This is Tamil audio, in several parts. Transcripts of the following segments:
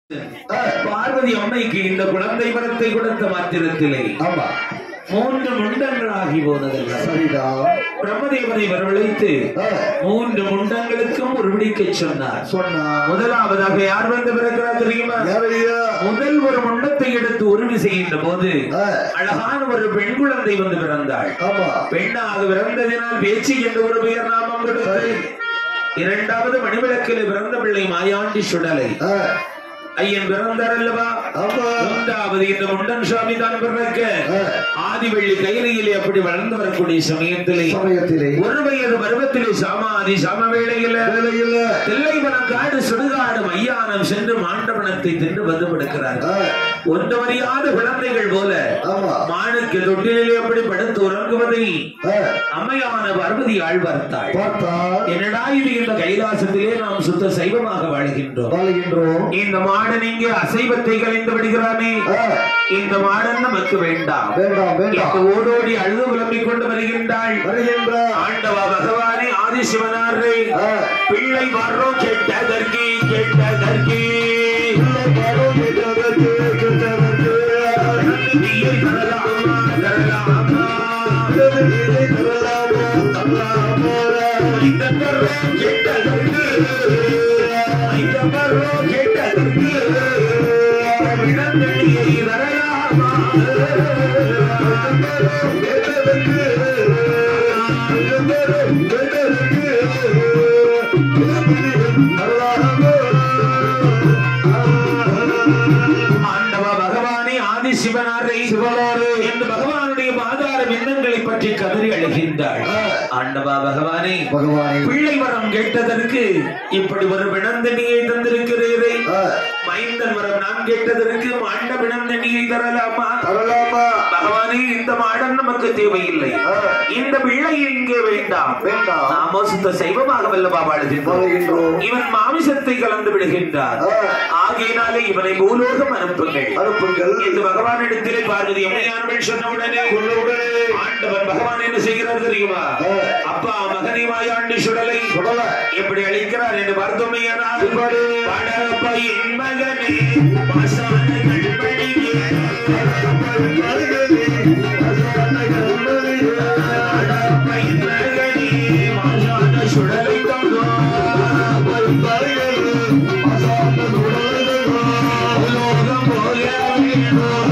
பார்வதி அம்மைக்கு இந்த குழந்தை வரத்தை கொடுத்த மாத்திரத்திலே ஆமா மூன்று முண்டங்களாகி போனதல்ல சரிதான் பிரம்மதேவனை வரவழைத்து ஆ, மூன்று முண்டங்களுக்கும் ஒரு விடிக்க சொன்னார் சொன்னா முதலாவதாக யார் வந்து பிறக்கிறார் தெரியுமா யாரையா முதல் ஒரு முண்டத்தை எடுத்து உருவி செய்கின்ற போது ஆ, அழகான ஒரு பெண் குழந்தை வந்து பிறந்தாள் ஆமா பெண்ணாக பிறந்ததினால் பேச்சு என்ற ஒரு பெயர் நாமம் கொடுத்தது இரண்டாவது மணிவிளக்கில் பிறந்த பிள்ளை மாயாண்டி சுடலை ஆ, ஐயன் பிறந்தார் அல்லவா ஆமா மூன்றாவது இந்த முண்டன் சுவாமி தான் பிறக்க ஆ, ஆதிவள்ளி கைலையிலே அப்படி வளர்ந்து வரக்கூடிய சமயத்திலே சமயத்திலே ஒரு வயது பருவத்திலே சாமாதி சாம வேளையில வேலையில தில்லைவனம் காடு சுடுகாடு மையானம் சென்று மாண்டவனத்தை தின்று வந்து படுக்கிறார் ஆ, ஒன்றறியாத குழந்தைகள் போல ஆமா மானுக்கு தொட்டிலே அப்படி படுத்து உறங்குவதை ஆ, அம்மையான பார்வதி ஆள் பார்த்தாள் பார்த்தா என்னடா இது இந்த கைலாசத்திலே நாம் சுத்த சைவமாக வாழ்கின்றோம் வாழ்கின்றோம் இந்த மாடன் இங்கே அசைவத்தை கலைந்து விடுகிறானே ஆ, இந்த மாடன் நமக்கு வேண்டாம் வேண்டாம் என்று வேண்டாம் ஓடோடி அழுது புலம்பிக் கொண்டு வருகின்றாள் வருகின்ற ஆண்டவா பகவானே ஆதிசிவனாரே ஆ, பிள்ளை வர்றோம் கேட்டதற்கு கேட்டதற்கு கேட்டதற்கு, கேட்டதற்கு, நீயை தரலாமா தரலாமா இதை தரலாமோ, தரலாமோ, இந்த வர்றோம் கேட்டதற்கு இந்த வர்றோம் கேட்டதற்கு இளந்தடியை தரலாமா கேட்டதற்கு, கேட்டதற்கு, ஆண்டவா பகவானே ஆதி சிவனாரை சிவனாரே என்று பகவானுடைய பாதார எண்ணங்களை பற்றி கதறி அழுகின்றாள் ஆண்டவா பகவானே பகவானே பிள்ளை வரம் கேட்டதற்கு இப்படி ஒரு பிணந்தண்ணியை தந்திருக்கிறீரே ஆ, மைந்தன் வரம் நான் கேட்டதற்கு மாண்ட பிணந்தண்ணியை தரலாமா தரலாமா பகவானே இந்த மாடம் நமக்கு தேவையில்லை ஆ, இந்த பிள்ளை இங்கே வேண்டாம் வேண்டாம் நாமோ சுத்த சைவமாக வல்லவா வாழ்கின்றோம் வாழ்கின்றோம் இவன் மாமிசத்தை கலந்து விடுகின்றார் ஆ, ஆகையினாலே இவனை பூலோகம் அனுப்புங்கள் அனுப்புங்கள் என்று பகவானிடத்திலே பார்வதி அம்மையார்கள் சொன்னவுடனே உடனே ஆண்டவன் பகவான் என்ன செய்கிறார் தெரியுமா ஆ, அப்பா மகனை மாயாண்டி சுடலை சுடல எப்படி அழைக்கிறார் என்று பார்த்தோமையானால் இவ்வாறு பாடப்பா என் மகனே பாசான கண்மணியே பாடப்பா என் மகனே மாசான சுடலை தந்தோ உலோகம் போல வேணும்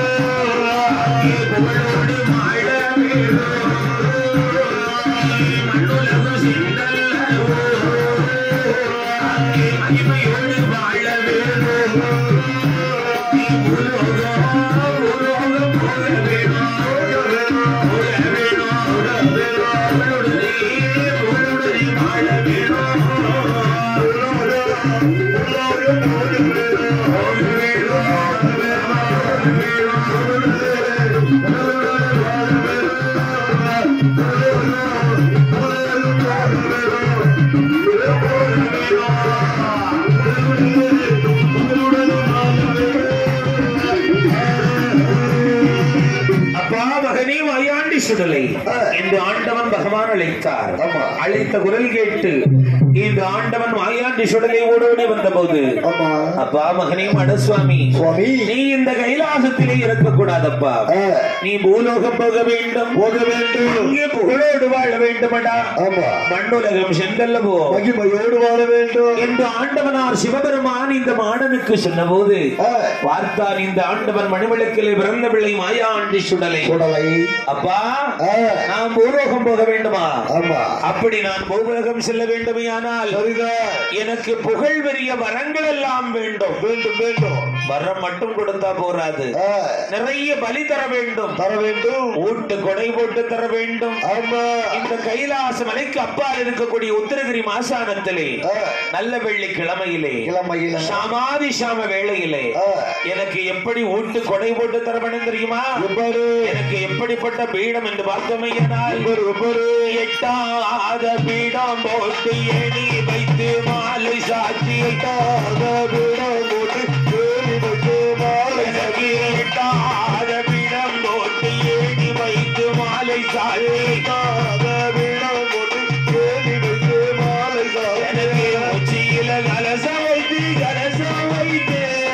புகழோடு வாழ வேணும் மண்ணுலகம் சிந்தல்லவோ மகிமையோடு வாழ வேணும் நீ உலோகம் உலோகம் போல வேணும் போல வேணும் புகழுடனே புகழுடனே வாழ வேணும் அப்பா மகனே வாயாண்டி சுடலை என்று ஆண்டவன் பகவான் அழைத்தார் ஆமா. அழைத்த குரல் கேட்டு இந்த ஆண்டவன் வாயாண்டி சுடலை ஓடோடி வந்தபோது ஆமா அப்பா மகனே மடசுவாமி சுவாமி நீ இந்த கைலாசத்திலே இருக்கக்கூடாதப்பா ஆ, நீ பூலோகம் போக வேண்டும் போக வேண்டும் இங்கே புகழோடு வாழ வேண்டுமடா ஆமா மண்ணுலகம் சென்றல்லவோ மகிமையோடு வாழ வேண்டும் என்று ஆண்டவனார் சிவபெருமான் இந்த மாடனுக்கு சொன்னபோது ஆ, பார்த்தான் இந்த ஆண்டவன் மணிவிளக்கிலே பிறந்த பிள்ளை மாயாண்டி சுடலை சுடலை அப்பா ஆ, நான் பூலோகம் போக வேண்டுமா ஆமா அப்படி நான் பூலோகம் செல்ல வேண்டுமையானால் சரிதான் எனக்கு புகழ் பெரிய வரங்கள் எல்லாம் வேண்டும் வேண்டும் வேண்டும் வரம் மட்டும் கொடுத்தா போராது ஆ, நிறைய பலி தர வேண்டும் தர வேண்டும் ஊட்டு கொடை போட்டு தர வேண்டும் ஆமா இந்த கைலாச மலைக்கு அப்பால் இருக்கக்கூடிய உத்தரகிரி மாசானத்திலே ஆ, நல்ல வெள்ளி கிழமையிலே இளமையில சாமாதி சாம வேளையிலே ஆ, எனக்கு எப்படி ஊட்டு கொடை போட்டு தர வேண்டும் தெரியுமா எவ்வாறு எனக்கு எப்படிப்பட்ட பீடம் என்று பார்த்தோமையானால் எவ்வாறு எவ்வாறு எட்டாத பீடம் போட்டு எணி வைத்து மாலை சாத்தி எட்டாத பீடம் போட்டு ஏறி வைத்து மாலை எனக்கு எட்டாத பீடம் போட்டு எணி வைத்து மாலை சாத்தி எட்டாத பீடம் போட்டு ஏறி வைத்து மாலை சாத்தி எனக்கு உச்சியில கலச வைத்து கலச வைத்து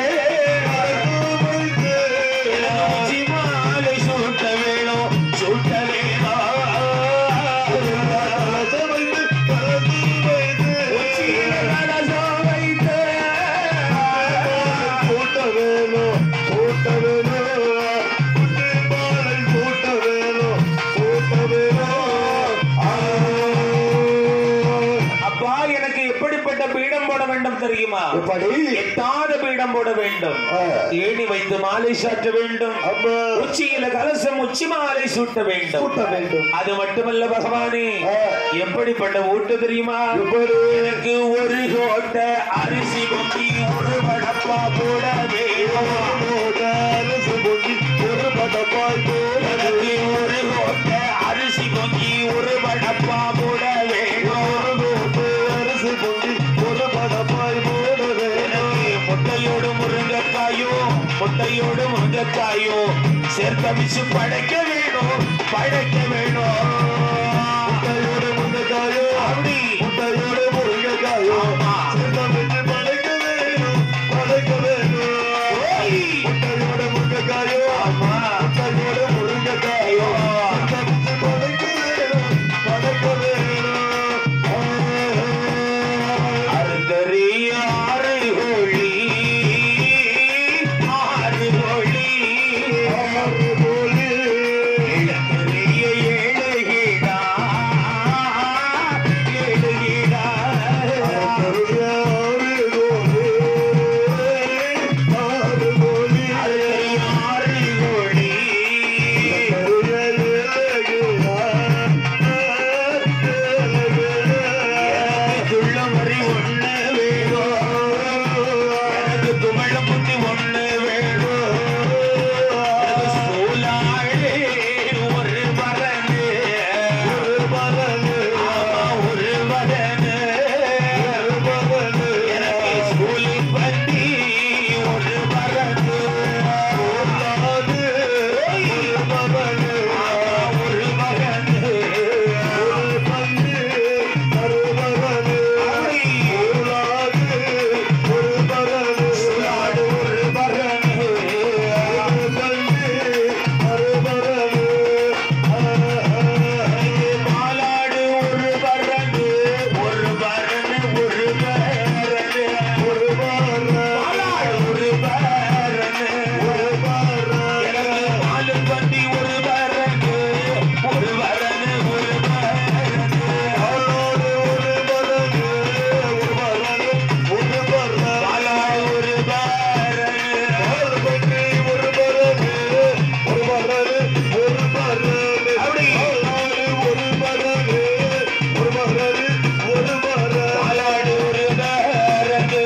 தெரியுமா எப்படி எட்டாத பீடம் போட வேண்டும் ஆ. ஏணி வைத்து மாலை சாற்ற வேண்டும் அம்மா உச்சியில கலசம் உச்சி மாலை சூட்ட வேண்டும் கூட்ட வேண்டும் அது மட்டுமல்ல பகவானே ஆ. எப்படிப்பட்ட ஊட்டு தெரியுமா எப்படி எனக்கு ஒரு கோட்ட அரிசி பொங்கி ஒரு படப்பா போட வேணும் அரசு பொங்கி ஒரு படப்பாய் போல எனக்கு ஒரு கோட்ட அரிசி பொங்கி ஒரு படப்பா போட வேணும் அரசு பொங்கி ஒரு படப்பாய் போல எனக்கு முட்டையோடு முருங்கைக்காயோ முட்டையோடு முருங்கைக்காயோ சேர்த்தமிச்சு படைக்க வேணும் படைக்க வேணும் முட்டையோடு முருங்கைக்காயோ அப்படி முட்டையோடு முருங்கைக்காயோ ஆமா. சேர்த்தமிட்டு படைக்க வேணும் படைக்க வேணும் ஓய். முட்டையோடு முருங்கைக்காயோ ஆமா. முட்டையோடு முருங்கைக்காயோ சேர்த்தமிட்டு படைக்க வேணும் படைக்க வேணும் அருந்தறிய ஆறு கோழி ஆறு கோழி ஆறு கோழி இளந்தெறிய ஏழு கீடா ஏழு கீடா அருந்தறிய ஆறு கோழி எனக்கு துள்ள மறி ஒண்ணு வேணும் எனக்கு துமழ புத்தி ஒண்ணு வேணும் எனக்கு சூலாழே ஒரு வரனு ஆமா ஒரு வரனு எனக்கு சூலி பத்தி ஒரு வரனு ஆமா ஒரு வரனு சூலாடு ஒரு வரனு மாலாடு ஒரு வரனு ஒரு வரனு ஒரு வரனு மாலாடு ஒரு வரனு எனக்கு நாலு பந்தி ஒரு வரனு ஒரு வரனு ஒரு வரனு மாலாடு ஒரு வரனு மாலாடு ஒரு வரனு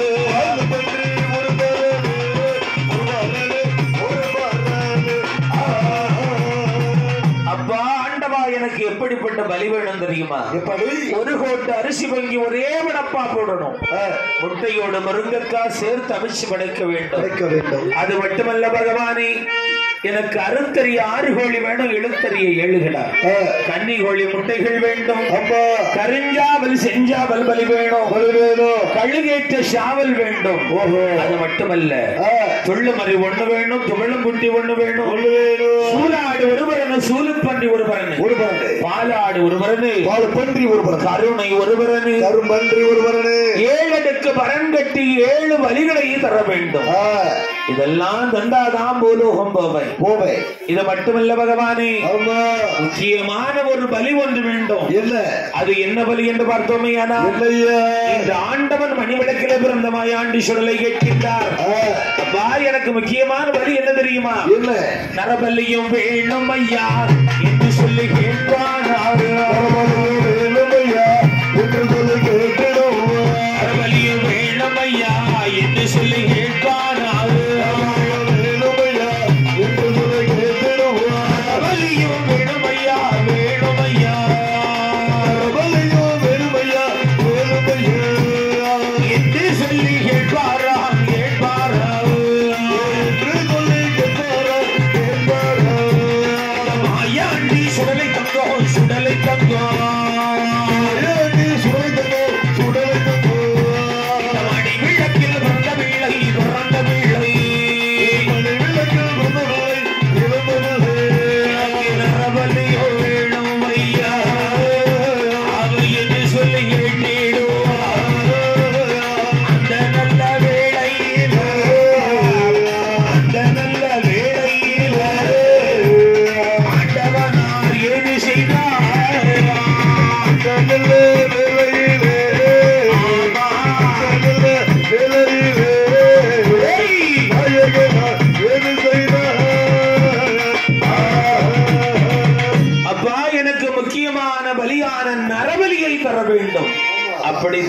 அப்பா ஆண்டவா எனக்கு எப்படிப்பட்ட பலி வேணும் தெரியுமா எப்படி ஒரு கோட்டு அரிசி வங்கி ஒரே விடப்பா போடணும் முட்டையோட முருங்கக்காய் சேர்த்து அவிச்சு படைக்க வேண்டும் கிடைக்க வேண்டும் அது மட்டுமல்ல பகவானே எனக்கு அருந்தறிய ஆறு கோழி வேணும் எழுத்தறிய ஏழுகளா ஆ, கன்னி கோழி முட்டைகள் வேண்டும் அம்மா கருஞ்சாவல் செஞ்சாவல் பலி வேணும் ஒரு வேணும் கழுகேற்ற சாவல் வேண்டும் ஓஹோ அது மட்டுமல்ல ஆ, துள்ளு மறி ஒண்ணு வேணும் துவளும் குட்டி ஒண்ணு வேணும் ஒண்ணு வேணும் சூலாடு ஒருவரனு சூலுப்பன்றி ஒருவரனு ஒரு பரண்டு பாலாடு ஒருவரனு பால் பன்றி ஒரு பரண்டு கருணை ஒருவரனு கரும்பன்றி ஒரு பரண்டு ஏழடுக்கு பரன் கட்டி ஏழு வழிகளை தர வேண்டும் ஆ, இதெல்லாம் தந்தாதான் பூலோகம் போவை போவே இது மட்டுமல்ல பகவானே ஆமா முக்கியமான ஒரு பலி ஒன்று வேண்டும் என்ன அது என்ன பலி என்று பார்த்தோமே ஆனால் இல்லையா இந்த ஆண்டவன் மணிவிளக்கில பிறந்த மாயாண்டி சுடலை கேட்கின்றார் ஆ, அப்பா எனக்கு முக்கியமான பலி என்ன தெரியுமா என்ன நரபலியும் வேணும் ஐயா என்று சொல்லி கேட்பானாரு வேணுமையா என்று சொல்லி கேட்டிடும் நரபலியும் வேணும் ஐயா என்று சொல்லி கேட்பானாரு வேணுமையா என்று சொல்லி கேட்டிடும் நரபலியும் வேணும் ஐயா வேணும் ஐயா பலியோ வேணுமையா வேணுமையா என்று சொல்லி கேட்பாராம் கேட்பாராம் என்று சொல்லி கேட்பாரா கேட்பாரா மாயாண்டி சுடலை தங்கோ சுடலை தங்கோ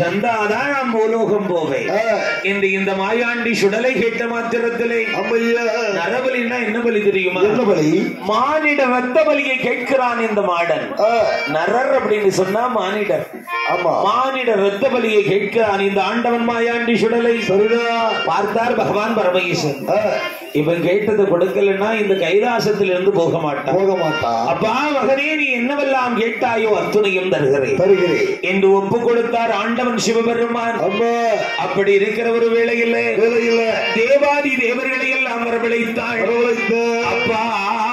தந்தாதான் நான் பூலோகம் போவேன் ஆ, இந்த இந்த மாயாண்டி சுடலை கேட்ட மாத்திரத்திலே அம்மையா நரபலின்னா என்ன பலி தெரியுமா என்ன பலி மானிட ரத்த பலியை கேட்கிறான் இந்த மாடன் ஆ, நரர் அப்படின்னு சொன்னா மானிடர் ஆமா மானிட ரத்த பலியை கேட்கிறான் இந்த ஆண்டவன் மாயாண்டி சுடலை சரிதான் பார்த்தார் பகவான் பரமேசன் ஆ, இவன் கேட்டதை கொடுக்கலன்னா இந்த கைலாசத்திலிருந்து போக மாட்டான் போக மாட்டா அப்பா மகனே நீ என்னவெல்லாம் கேட்டாயோ அத்துணையும் தருகிறேன் தருகிறேன் என்று ஒப்பு கொடுத்தார் ஆண்டவன் சிவபெருமான் அம்மா அப்படி இருக்கிற ஒரு வேளையில் வேலையில தேவாதி தேவர்களை எல்லாம் வரவழைத்தாள் வரவழைத்த அப்பா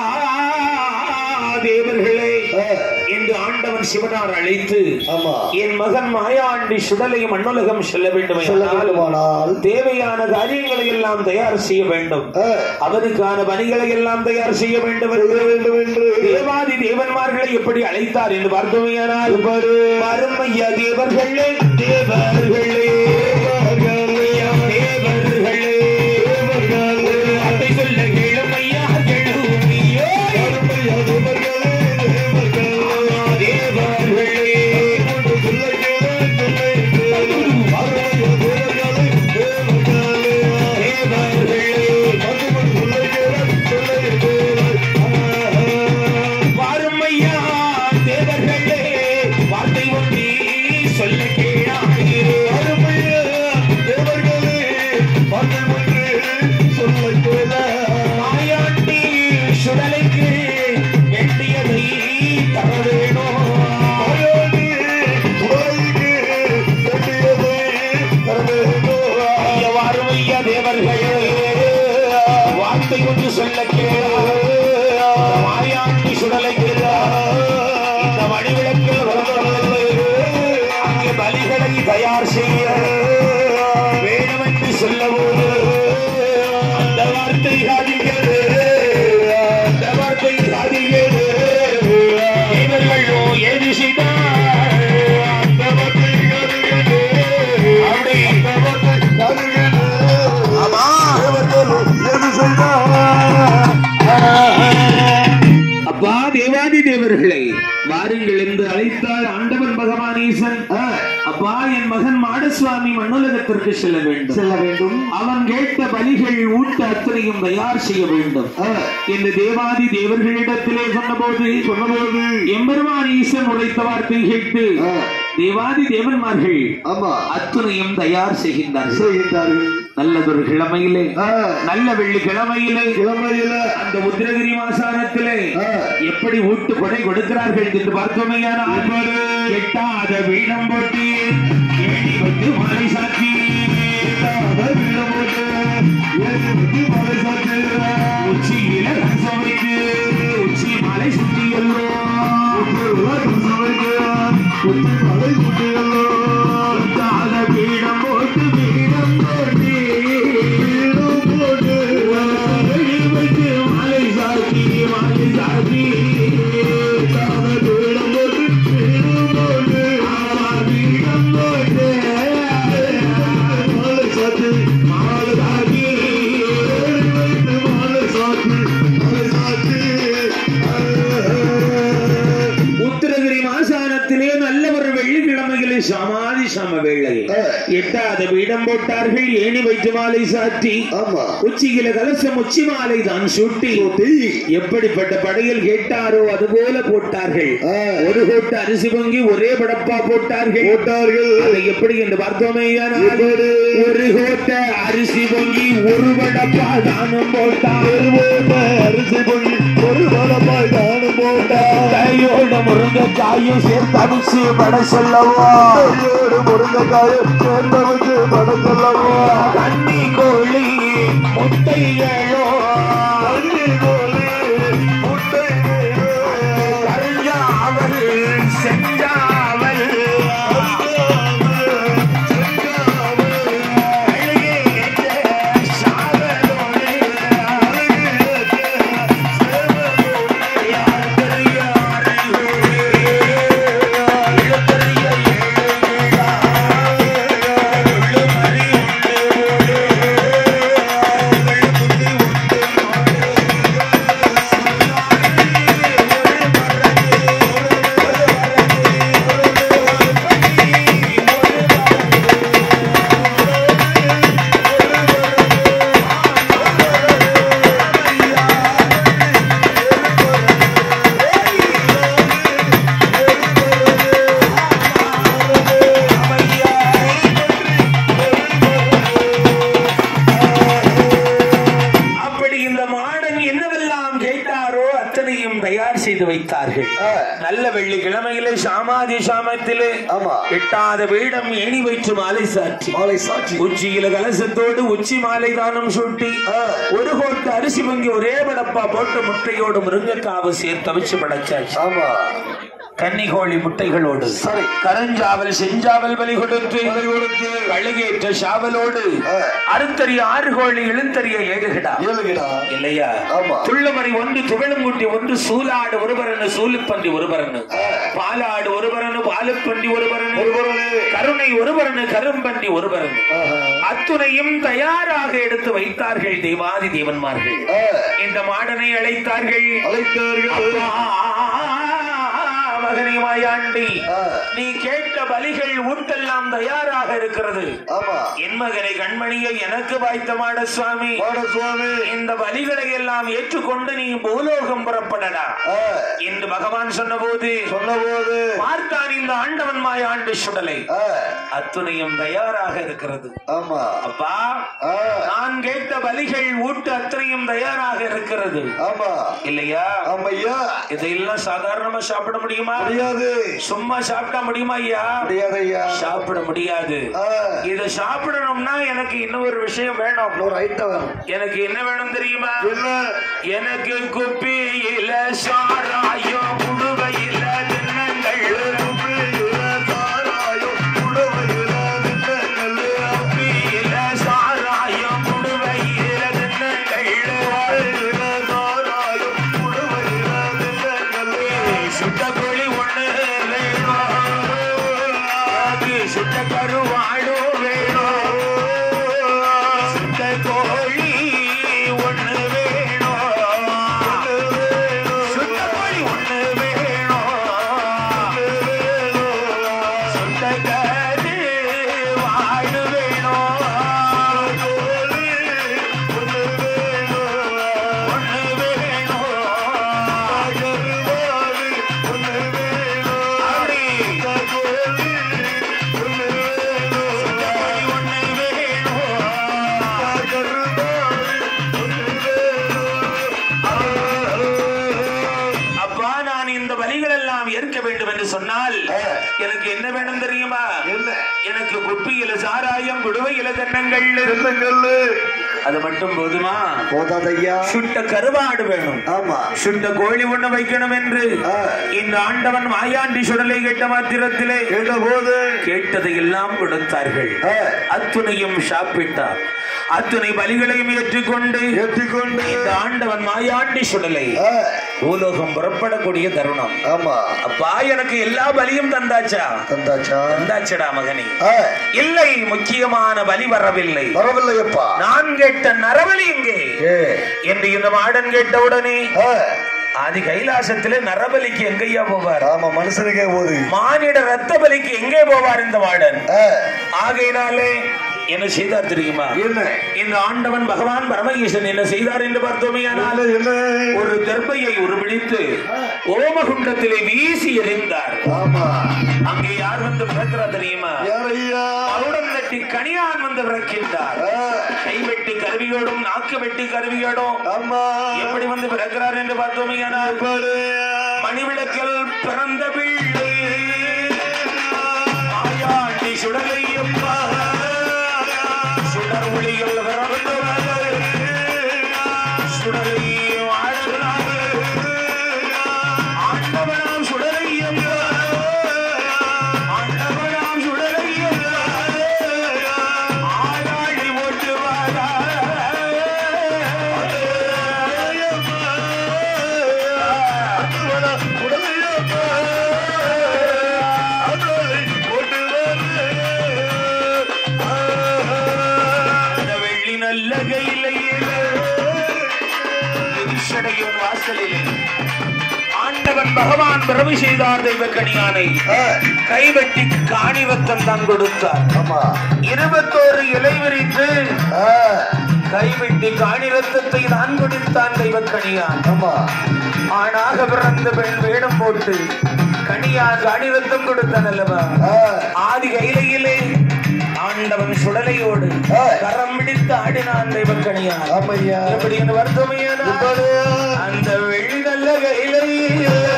தேவர்களே ஆ, என்று ஆண்டவன் சிவனார் அழைத்து ஆமா என் மகன் மாயாண்டி சுடலை மண்ணுலகம் செல்ல வேண்டும் சொல்ல என்றால் வேண்டுமானால் தேவையான காரியங்களை எல்லாம் தயார் செய்ய வேண்டும் ஆ, அவனுக்கான பணிகளை எல்லாம் தயார் செய்ய வேண்டும் செய்ய என்று வேண்டும் என்று தேவாதி தேவன்மார்களை எப்படி அழைத்தார் என்று பார்த்தோமையானால் பாரு. அருமையா தேவர்களே தேவர்களே ஐயா, தேவர்களே ஒரு வார்த்தை சொல்ல கேளுமையா கேளுமையோ அருமையா தேவர்களே, தேவர்களே. தேவர்களே ஒன்று சொல்ல கேளு, சொல்லை கேளு. அருமையா தேவர்களே, தேவர்களே. தேவர்களே மறுபடி சொல்ல கேளு, சொல்லை கேளு. வாருமையா தேவர்களே வார்த்தை ஒன்றி சொல்ல கேளாயிரு அருமையா தேவர்களே, மறுபடி ஒன்று சொல்ல கேளு. மாயாண்டி சுடலைக்கு வேண்டியதை தர வேணும் மாயாண்டி துறைக்கு வேண்டியதை தர வேண்டும். ஐயா, வாருமையா தேவர்களே வார்த்தை ஒன்று சொல்ல கேளா மாயாண்டி சுடலைக்கு இந்த மணிவிளக்கில் வரவில்லை. அங்கே பலிகளை தயார் செய்ய வேணும் என்று சொல்லவோது அந்த வார்த்தை காதில்கிறது அந்த வார்த்தை காதில்கிறது இவர்களோ ஏது செய்தார் அந்த வார்த்தை காதில்கிறது அப்படி ஆமா அப்பா தேவாதி தேவர்களே வாருங்கள் என்று அழைத்தால் ஆண்டவன் பகவானீசன் அப்பா என் மகன் மாடசுவாமி மண்ணுலகத்திற்கு செல்ல வேண்டும் செல்ல வேண்டும் அவன் கேட்ட பலிகள் ஊட்ட அத்தனையும் தயார் செய்ய வேண்டும் என்று தேவாதி தேவர்களிடத்திலே சொன்னபோது சொன்னபோது எம்பெருமான் ஈசன் உரைத்த வார்த்தை கேட்டு ஆ. தேவாதி தேவன்மார்கள் ஆமா அத்துணையும் தயார் செய்கின்றார்கள் செய்கின்றார்கள் நல்லதொரு கிழமையிலே ஆ, நல்ல வெள்ளி கிழமையிலே கிழமையில அந்த உத்திரகிரி மாசானத்திலே ஆ, எப்படி ஊட்டு கொடை கொடுக்கிறார்கள் என்று பார்த்தோமையான எட்டாத வீடம் போட்டு ஏணி வந்து மாலை சாத்தி அதை வீடம் போட்டு, ஏறி வந்து மலை சாத்திடுறார். உச்சியில ரசம் வைத்து உச்சி மலை சுற்றி உற்று உலகம் சமைக்கிறார். உற்று மலை சுற்றியெல்லாம் எட்டாத வீடம் போட்டு வீடம் போட்டு வீடும் போட்டு வெளி வைத்து மாலை சாத்தி மாலை சாத்தி அதை வீடம் போட்டு, வீடும் போட்டு, வீடம் போட்டு மலை சாத்தி, மாலை சாத்தி ஏறி வைத்து மலை சாத்தி, மலை சாத்தி, உத்தரகிரி மாசானத்திலே நல்ல ஒரு வெள்ளிக்கிழமைகளை சமாதி சம வேளை ஆ. எட்டாத வீடம் போட்டார்கள் ஏணி வைத்து மாலை சாத்தி ஆமா உச்சியில கலசம் உச்சி மாலை தான் சூட்டி எப்படிப்பட்ட படையில் கேட்டாரோ அதுபோல போட்டார்கள் ஆ. ஒரு கோட்டு அரிசி பொங்கி ஒரே படப்பா போட்டார்கள் போட்டார்கள் அதை எப்படி என்று பார்த்தோமேயானால் எப்படி? ஒரு கோட்ட அரிசி பொங்கி ஒரு படப்பா தானம் போட்டார் போட்ட அரிசி பொங்கி ஒரு பலமாய் தானும் போட்டார் கையோட முருங்கைக்காயும் சேர்த்து அடிச்சு பட சொல்லவோ கையோடு முருங்கைக்காயும் சேர்ந்தவனுக்கு படம் சொல்லவோ கண்ணி கோழி முட்டைகளோ அள்ளி கோலி முட்டை வேறு. கருஞ்சாவல் செஞ்சாவல் அழகேற்ற சாவலோடு யார் பெரியாரை இளப்பெரிய ஏழைகளா உள்ளும் அறியுண்டு உங்கள் புத்தி உண்டு செய்து வைத்தார்கள் ஆ. நல்ல வெள்ளிக்கிழமையிலே சாமாதி சாமத்திலே ஆமா. எட்டாத வீடம் ஏணி வைத்து மாலை சாற்றி மாலை சாட்சி உச்சியில கலசத்தோடு உச்சி மாலை தானம் சூட்டி ஆ. ஒரு கோட்டு அரிசி வங்கி ஒரே படப்பா போட்டு முட்டையோடு முருங்கைக்காவு சேர்த்து வச்சு படைச்சாச்சு ஆமா கன்னிகோழி முட்டைகளோடு சரி. கரஞ்சாவல் செஞ்சாவல் பலி கொடுத்து பலி கொடுத்து. கழுகேற்ற சாவலோடு ஆ. அறுத்தறிய ஆறு கோழி எழுத்தறிய ஏழுகிடா ஏழுகிடா இல்லையா ஆமா. துள்ளமறை ஒன்று துவளுங்குட்டி ஒன்று சூலாடு ஒருவரனு சூலுப்பன்றி ஒருவரனு ஆ. பாலாடு ஒருவரனு பாலுப்பன்றி ஒருவரனு ஒருவரனு. கருணை ஒருவரனு கரும்பன்றி ஒருவரனு ஆஹா. அத்துணையும் தயாராக எடுத்து வைத்தார்கள் தேவாதி தேவன்மார்கள் ஆ. இந்த மாடனை அழைத்தார்கள் அழைத்தார்கள் மகனே மாயாண்டி ஆ. நீ கேட்ட பலிகள் ஊட்டெல்லாம் தயாராக இருக்கிறது ஆமா என் மகனை கண்மணியை எனக்கு வாய்த்த மாட சுவாமி மாட சுவாமி இந்த பலிகளை எல்லாம் ஏற்றுக்கொண்டு நீ பூலோகம் புறப்படடா ஆ. என்று பகவான் சொன்னபோது சொன்னபோது பார்த்தான் இந்த ஆண்டவன் மாயாண்டு சுடலை ஆ. அத்துணையும் தயாராக இருக்கிறது ஆமா அப்பா ஆ. நான் கேட்ட பலிகள் ஊட்டு அத்தனையும் தயாராக இருக்கிறது ஆமா இல்லையா ஆமையா இதையெல்லாம் சாதாரணமா சாப்பிட முடியுமா முடியாது சும்மா சாப்பிட்டா முடியுமா ஐயா முடியாது ஐயா சாப்பிட முடியாது ஆ. இத சாப்பிடணும்னா எனக்கு இன்னும் ஒரு விஷயம் வேணும் இன்னொரு ஐட்டம் வேணும் எனக்கு என்ன வேணும் தெரியுமா என்ன எனக்கு குப்பியில சாராயம் குடுவையில தின்னங்கள் குப்பியில சாராயம், குடுவையில திட்டங்கள். குப்பியில சாராயம் குடுவையில தின்னங்கள் குப்பியில சாராயம், குடுவையில திட்டங்கள். சுட்ட கோழி ஒண்ணு வேணும் அது சுட்ட கருவாடு வேணும் சுட்ட கோழி ஒண்ணு வேணும் சுட்ட கோழி ஒண்ணு வேணும் சுட்ட கரு வாடு வேணும் ஒண்ணு வேணும் அப்படி சுட்ட கோழி ஒண்ணு வேணும் அப்பா நான் இந்த வழிகள் எல்லாம் ஏற்க வேண்டும் என்று சொன்னால் எனக்கு என்ன வேணும் தெரியுமா என்ன? எனக்கு குப்பியில சாராயம் குடுவையில தென்னங்கள் தென்னங்கல்லு. அது மட்டும் போதுமா போதாதையா சுட்ட கருவாடு வேணும் ஆமா சுட்ட கோழி ஒண்ணு வைக்கணும் என்று ஆ. இந்த ஆண்டவன் மாயாண்டி சுடலை கேட்ட மாத்திரத்திலே கேட்ட போது கேட்டதை எல்லாம் கொடுத்தார்கள் ஆ, அத்துணையும் சாப்பிட்டார் அத்துணை பலிகளையும் ஏற்றுக்கொண்டு ஏற்றிக்கொண்டு இந்த ஆண்டவன் மாயாண்டி சுடலை ஆ, பூலோகம் புறப்படக்கூடிய தருணம் ஆமா அப்பா எனக்கு எல்லா பலியும் தந்தாச்சா தந்தாச்சா தந்தாச்சடா மகனே ஆ, இல்லை முக்கியமான பலி வரவில்லை வரவில்லையப்பா நான் கேட்ட நரபலி எங்கே ஏ என்று இந்த மாடன் கேட்டவுடனே ஆ, ஆதி கைலாசத்திலே நரபலிக்கு எங்கேயா போவார் ஆமா மனுஷனுக்கே போது மானிட ரத்த பலிக்கு எங்கே போவார் இந்த மாடன் ஆ, ஆகையினாலே என்ன செய்தார் தெரியுமா என்ன இந்த ஆண்டவன் பகவான் பரமஈசன் என்ன செய்தார் என்று பார்த்தோமே ஆனால் என்ன ஒரு தர்பையை உருபிடித்து ஓமகுண்டத்திலே வீசி எறிந்தார் ஆமா அங்கே யார் வந்து பிறக்கிறா தெரியுமா யாரையா மகுடம் தட்டி கனியான் வந்து பிறக்கின்றார் ஆ, கைவெட்டி கருவியோடும் நாக்கு வெட்டி கருவியோடும் ஆமா எப்படி வந்து பிறக்கிறார் என்று பார்த்தோமே ஆனால் பாடு. மணிவிளக்கில் பிறந்த பிள்ளை மாயாண்டி சுடலையப்பா சுடர் ஒளியில் பிறந்தவர் சுடலை வாழ்கிறார் ஆண்டவனாம் சுடலையப்பா ஆண்டவனாம் சுடலையப்பா ஆடாடி ஓட்டுவாரா உடலையப்பா, அதோலை போட்டு வந்து. அந்த வெள்ளி நல்ல கையிலேயே விரிசடையும் வாசலிலே ஆண்டவன் பகவான் பிரபு செய்தார் தெய்வக்கணியானை ஆ, கைவெட்டி காணி ரத்தம் தான் கொடுத்தார் ஆமா இருபத்தோரு இலை விரித்து ஆ, கைவெட்டி காணி ரத்தத்தை தான் கொடுத்தான் தெய்வக்கணியான் ஆமா ஆணாக பிறந்த பெண் வேடம் போட்டு கனியா காணி ரத்தம் கொடுத்தான் அல்லவா ஆ, ஆதி கையிலையிலே ஆண்டவன் சுடலையோடு ஆ. கரம் பிடித்து ஆடினான் தெய்வக்கணியான் ஆமையா எப்படி என்று வருத்தமையான இப்படி அந்த வெள்ளி நல்ல கையிலையில்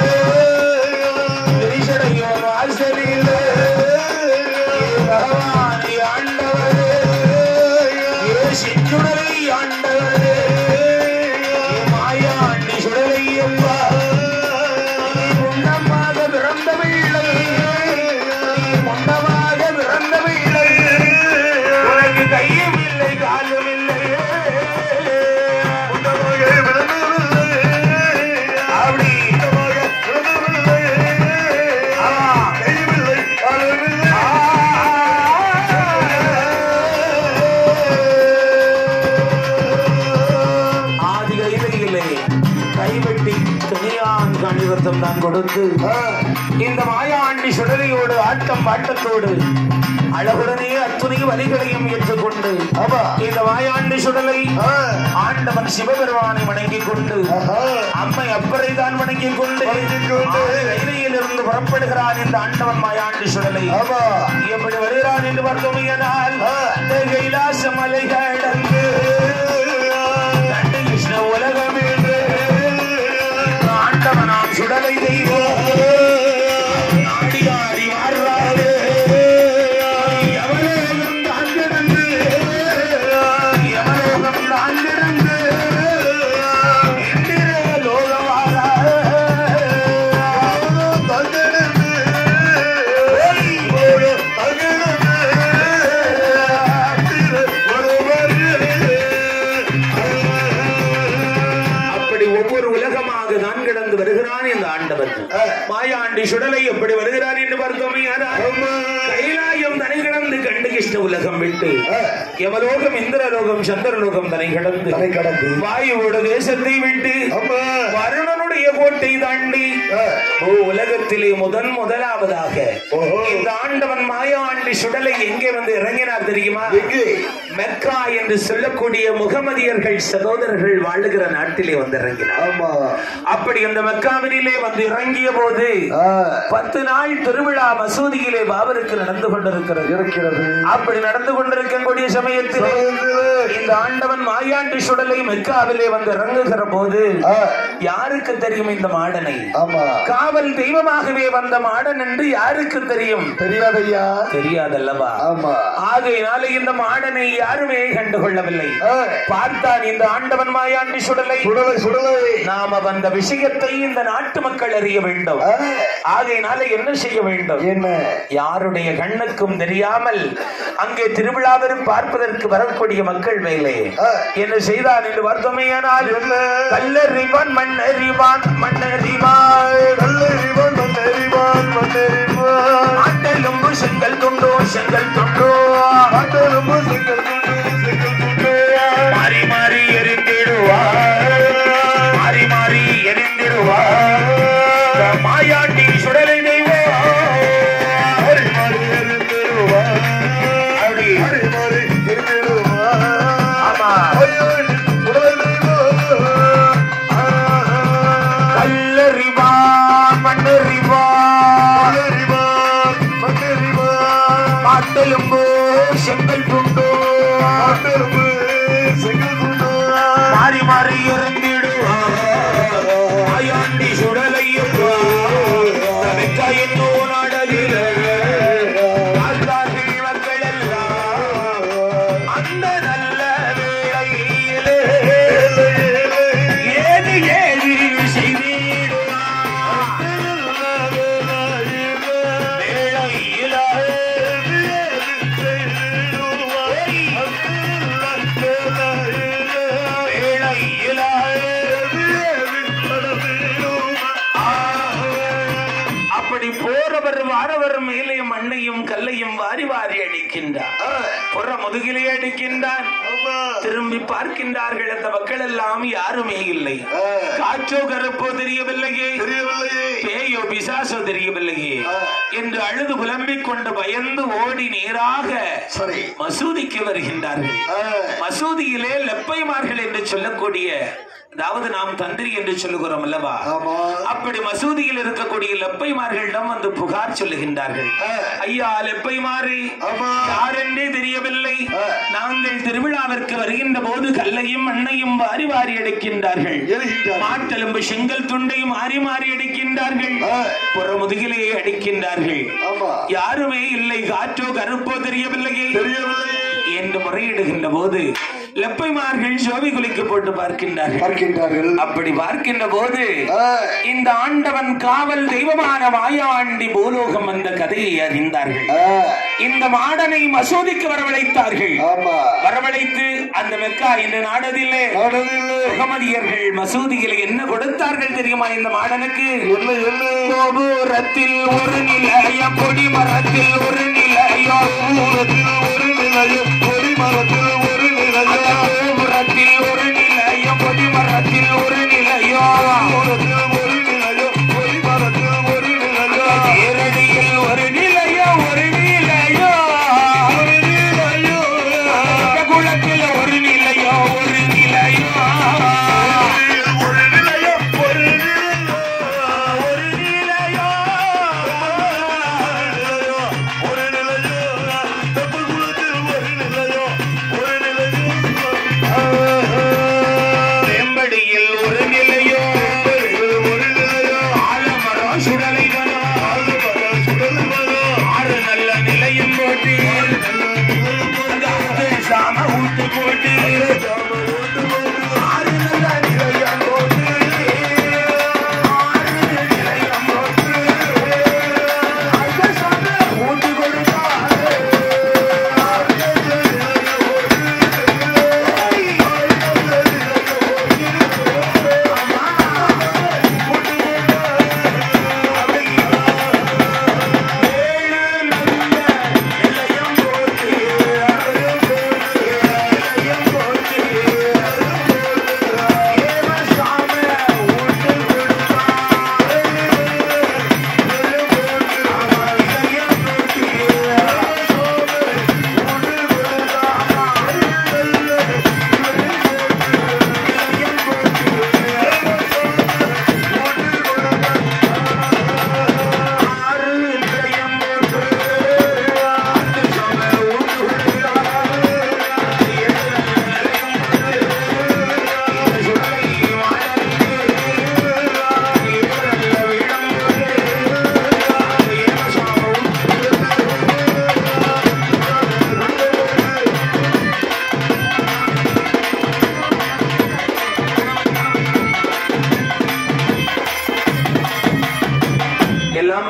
முகூர்த்தம் தான் கொடுத்து இந்த மாயாண்டி சுடலையோடு ஆட்டம் பாட்டத்தோடு அழகுடனே அத்துணை வலிகளையும் ஏற்றுக்கொண்டு இந்த மாயாண்டி சுடலை ஆண்டவன் சிவபெருமானை வணங்கிக் கொண்டு அம்மை அப்பரை தான் வணங்கிக் கொண்டு கைலையில் இருந்து புறப்படுகிறான் இந்த ஆண்டவன் மாயாண்டி சுடலை எப்படி வருகிறான் என்று பார்த்தோமையானால் அந்த கைலாச மலை கடந்து கண்டு கிருஷ்ண உலகம் என்று ஆண்டவனாம் சுடலை தெய்வம் நாடியாடி மாறுறாரு எவனேனும் தான் கிடந்து எவனேனும் தான் கிடந்து எந்திர லோகவாரா அப்படி ஒவ்வொரு உலகமாக தான் கிடந்து வருகிறான் இந்த ஆண்டவன் மாயாண்டி சுடலை எப்படி வருகிறான் என்று பார்த்தோமே கைலாயம் தனி கிடந்து கண்டு கிருஷ்ண உலகம் விட்டு யமலோகம் இந்திரலோகம் சந்திரலோகம் தனி கிடந்து வாயுவோட தேசத்தை விட்டு வருணனுடைய கோட்டை தாண்டி ஓ உலகத்திலே முதன் முதலாவதாக இந்த ஆண்டவன் மாயாண்டி சுடலை எங்கே வந்து இறங்கினார் தெரியுமா மெக்கா என்று சொல்லக்கூடிய முகமதியர்கள் சகோதரர்கள் வாழுகிற நாட்டிலே வந்து இறங்கினார் அப்படி அந்த மெக்காவினிலே வந்து இறங்கிய போது பத்து நாள் திருவிழா மசூதியிலே பாபருக்கு நடந்து கொண்டிருக்கிறது இருக்கிறது அப்படி நடந்து கொண்டிருக்கக்கூடிய சமயத்திலே இந்த ஆண்டவன் மாயாண்டி சுடலை மெக்காவிலே வந்து இறங்குகிற போது யாருக்கு தெரியும் இந்த மாடனை ஆமா காவல் தெய்வமாகவே வந்த மாடன் என்று யாருக்கு தெரியும் தெரியாதையா தெரியாதல்லவா ஆமா ஆகையினால இந்த மாடனை யாருமே கண்டுகொள்ளவில்லை பார்த்தான் இந்த ஆண்டவன் மாயாண்டி சுடலை சுடலை சுடலை நாம வந்த விஷயத்தை இந்த நாட்டு மக்கள் அறிய வேண்டும் ஆகையினால என்ன செய்ய வேண்டும் என்ன யாருடைய கண்ணுக்கும் தெரியாமல் அங்கே திருவிழாவிலும் பார்ப்பதற்கு வரக்கூடிய மக்கள் மேலே என்ன செய்தான் என்று வருத்தமையானால் கல்லறிவான் மண்ணறிவான் மண்ணறிவான் கல்லறிவான் மண்ணறிவான் மண்ணறிவான் ஆட்டெலும்பு செங்கல் துண்டோ செங்கல் துண்டோ ஆட்டெலும்பு செங்கல் துண்டு செங்கல் துண்டு மாறி மாறி எரிந்திடுவார் மாறி மாறி எரிந்திடுவார் மாயாண்டி சுடலை தெய்வம் மாறி மாறி எரிந்திடுவான் அப்படி மாறி மாறி எரிந்திடுவான் ஆமா ஐயோ சுடலை தெய்வம் கல்லறிவான் மண்ணறிவான் மண்ணறிவான் மண்ணறிவான் மாட்டெலும்பு செங்கல் துண்டோ ஆட்டெலும்பு செங்கல் துண்டு மாறி மாறி எரிந்திடுவார் மாயாண்டி சுடலை என்னோ நாடகில பார்த்தார்கள் மக்கள் எல்லாம் அந்த நல்ல வேளையிலே ஏது ஏது செய்திடுவார் வேளையில வேளையில அப்படி போறவர் வாரவர் மேலே மண்ணையும் கல்லையும் வாரி வாரி அடிக்கின்றார் புற முதுகிலே அடிக்கின்றார் திரும்பி பார்க்கின்றார்கள் அந்த மக்கள் எல்லாம் யாருமே இல்லை காற்றோ கருப்போ தெரியவில்லையே தெரியவில்லையே பேயோ பிசாசோ தெரியவில்லையே என்று அழுது புலம்பிக் கொண்டு பயந்து ஓடி நேராக சரி மசூதிக்கு வருகின்றார்கள் மசூதியிலே லெப்பைமார்கள் என்று சொல்லக்கூடிய அதாவது நாம் தந்திரி என்று சொல்லுகிறோம் அல்லவா ஆமா அப்படி மசூதியில் இருக்கக்கூடிய லெப்பைமார்களிடம் வந்து புகார் சொல்லுகின்றார்கள் ஐயா லெப்பைமாறு ஆமா. யாரென்றே தெரியவில்லை நாங்கள் திருவிழாவிற்கு வருகின்ற போது கல்லையும் மண்ணையும் வாரி வாரி அடிக்கின்றார்கள் எரிகின்றார் மாட்டெலும்பு செங்கல் துண்டையும் மாறி மாறி அடிக்கின்றார்கள் புறமுதுகிலே அடிக்கின்றார்கள் ஆமா யாருமே இல்லை காற்றோ கருப்போ தெரியவில்லையே தெரியவில்லையே என்று முறையிடுகின்ற போது லெப்பைமார்கள் சோவி குளிக்கு போட்டு பார்க்கின்றார்கள் பார்க்கின்றார்கள் அப்படி பார்க்கின்ற போது ஆ, இந்த ஆண்டவன் காவல் தெய்வமான மாயாண்டி பூலோகம் வந்த கதையை அறிந்தார்கள் ஆ, இந்த மாடனை மசூதிக்கு வரவழைத்தார்கள் ஆமா வரவழைத்து அந்த மெக்கா இந்த நாடதிலே நடனில்லை முகமதியர்கள் மசூதியில் என்ன கொடுத்தார்கள் தெரியுமா இந்த மாடனுக்கு என்ன என்ன கோபுரத்தில் ஒரு நிலையம் கொடி மரத்தில் ஒரு நிலையம் தூரத்தில் ஒரு நிலையம் கொடி மரத்தில் ஒரு அந்த நிலையம் கோபுரத்தில் ஒரு நிலையம் கொடி மரத்தில் ஒரு நிலையம் தூரத்தில் ஒரு நிலையம் கொடி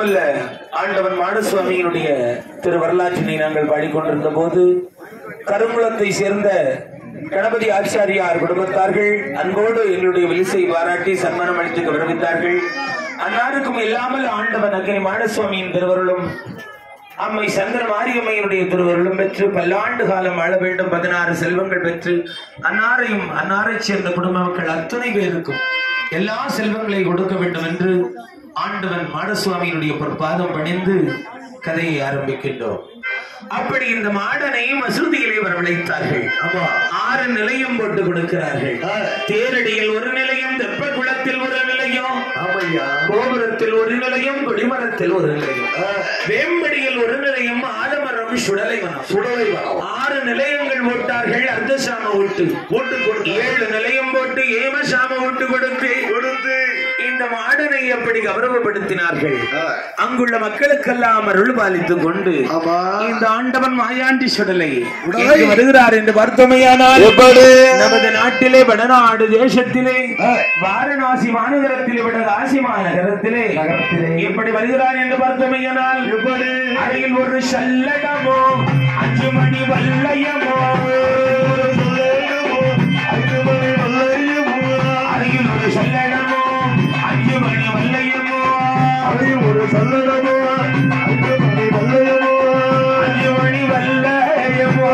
இல்லாமல் ஆண்டவன் மாடசுவாமியினுடைய திரு வரலாற்றினை நாங்கள் பாடிக்கொண்டிருந்த போது கருங்குளத்தை சேர்ந்த கணபதி ஆச்சாரியார் குடும்பத்தார்கள் அன்போடு எங்களுடைய விலிசை பாராட்டி சன்மானம் அளித்து கௌரவித்தார்கள் அன்னாருக்கும் இல்லாமல் ஆண்டவன் அக்னி மாடசுவாமியின் திருவருளும் அம்மை சந்திர மாரியம்மையினுடைய திருவருளும் பெற்று பல்லாண்டு காலம் வாழ வேண்டும் பதினாறு செல்வங்கள் பெற்று அன்னாரையும் அன்னாரை சேர்ந்த குடும்ப மக்கள் அத்தனை பேருக்கும் எல்லா செல்வங்களை கொடுக்க வேண்டும் என்று ஆண்டவன் மாடசுவாமியினுடைய பொற்பாதம் பணிந்து கதையை ஆரம்பிக்கின்றோம் அப்படி இந்த மாடனை மசூதியிலே வரவழைத்தார்கள் ஆமா ஆறு நிலையம் போட்டு கொடுக்கிறார்கள் ஆ. தேரடியில் ஒரு நிலையம் தெப்ப குளத்தில் ஒரு நிலையம் ஆமையா கோபுரத்தில் ஒரு நிலையம் கொடிமரத்தில் ஒரு நிலையம் ஆ, வேம்படியில் ஒரு நிலையம் ஆலமரம் சுடலை வனம் சுடலை வனம் ஆறு நிலையங்கள் போட்டார்கள் அர்த்தசாம ஓட்டு போட்டு கொடுத்து ஏழு நிலையம் போட்டு ஏமசாம ஓட்டு கொடுத்து கொடுத்து இந்த மாடனை அப்படி கௌரவப்படுத்தினார்கள் ஆ, அங்குள்ள மக்களுக்கெல்லாம் அருள் பாலித்துக் கொண்டு ஆமா இந்த ஆண்டவன் மாயாண்டி சுடலை உடலை. இங்கு வருகிறார் என்று பார்த்தோமையானால் எப்படி நமது நாட்டிலே வடநாடு தேசத்திலே ஆ. வாரணாசி மாநகரத்திலே விட காசி மாநகரத்திலே நகரத்திலே. எப்படி வருகிறார் என்று பார்த்தோமையானால் எப்படி அருகில் ஒரு சல்லடமோ அஞ்சு மணி வல்லையமோ சொல்லேனமோ, ஐந்து மணி வல்லையமோ, அருகில் ஒரு சல்லடமோ அஞ்சு மணி வல்லையமோ அறையில் ஒரு சல்லடமோ, ஐந்து மணி வல்லையமோ, அஞ்சு மணி வல்லையமோ